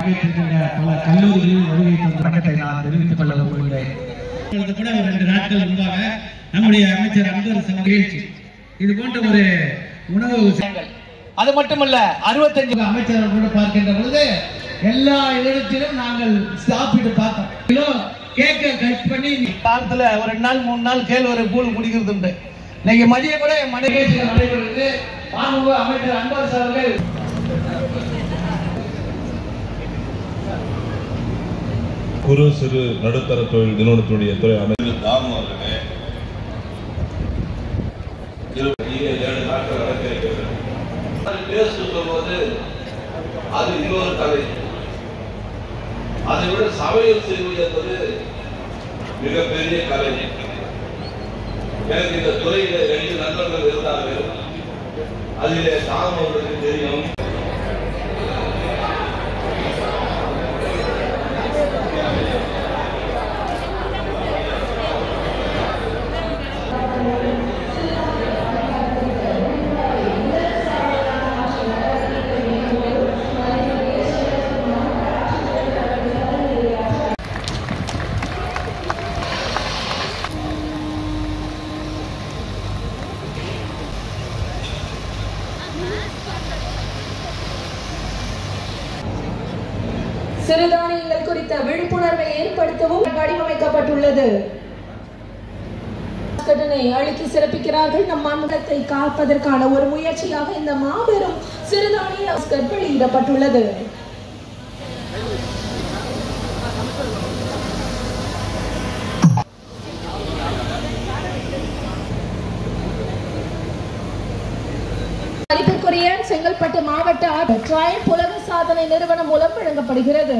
பங்கேற்றிருக்கின்ற பல கல்லூரிகளில் வருகை தந்த வணக்கத்தை நான் தெரிவித்துக் கொள்ள விரும்புகிறேன் இப்பொழுது கூட ஒரு ரெண்டு நாட்கள் முன்பாக நம்முடைய அமைச்சர் அன்பர் சம நிகழ்ச்சி இது போன்ற ஒரு உணவு அது மட்டுமல்ல அறுபத்தஞ்சு அமைச்சர்கள் கூட பார்க்கின்ற பொழுது எல்லா இடத்திலும் நாங்கள் சாப்பிட்டு பார்த்தோம் கிலோ கேக்க கட் பண்ணி காலத்துல ஒரு ரெண்டு நாள் மூணு நாள் கேழ்வரை கூழ் குடிக்கிறது உண்டு இன்னைக்கு மதியம் கூட என் மனை நிகழ்ச்சிகள் நடைபெறுகிறது மாண்புமிகு அமைச்சர் அன்பரசு அவர்கள் குறு சிறு நடுத்தர தொழில் நிறுவனத்துடைய துறை அமைச்சர் தாமு அவர்களே இருபத்தி ஏழு நாட்கள் நடக்க இருக்கிறது டேஸ்ட் சொல்லும்போது அது இன்னொரு கதை அதை விட சமையல் செய்வது என்பது மிகப்பெரிய கலை எனக்கு இந்த துறையில ரெண்டு நண்பர்கள் இருந்தார்கள் அதிலே தாம் அவர்களுக்கு தெரியும் சிறுதானியங்கள் குறித்த விழிப்புணர்வை ஏற்படுத்தவும் வடிவமைக்கப்பட்டுள்ளது கடனை அளித்து சிறப்பிக்கிறார்கள் நம் மாநிலத்தை காப்பதற்கான ஒரு முயற்சியாக இந்த மாபெரும் சிறுதானிய ஸ்கர்ட் வெளியிடப்பட்டுள்ளது மதிப்பிற்குரிய செங்கல்பட்டு மாவட்ட ஆட்சியர் ட்ரையம்ப் உலக சாதனை நிறுவனம் மூலம் வழங்கப்படுகிறது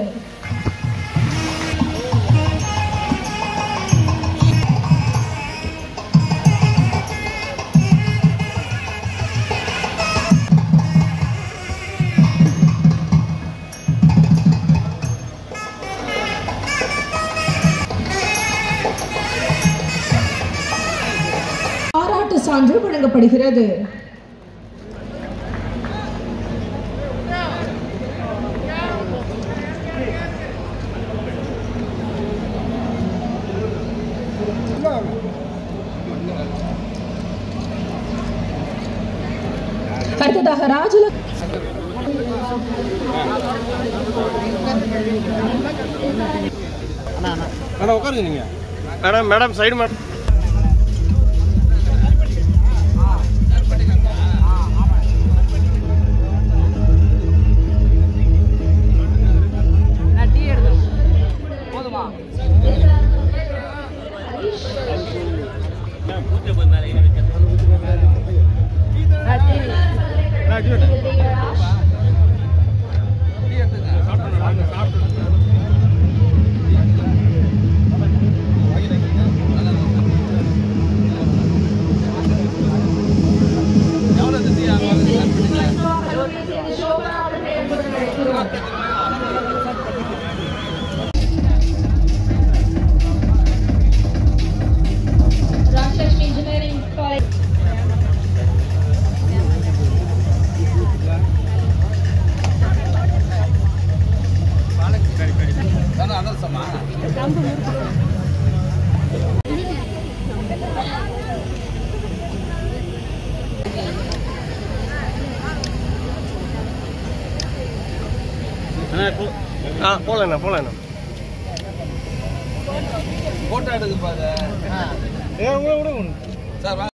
பாராட்டு சான்று வழங்கப்படுகிறது அடுத்ததாக ராஜுல madam madam side madam Rajalakshmi engineering college ஆ போகலண்ணா போகலண்ணா போட்டோ எடுக்க பாரு ஏன் உங்களை விட சார்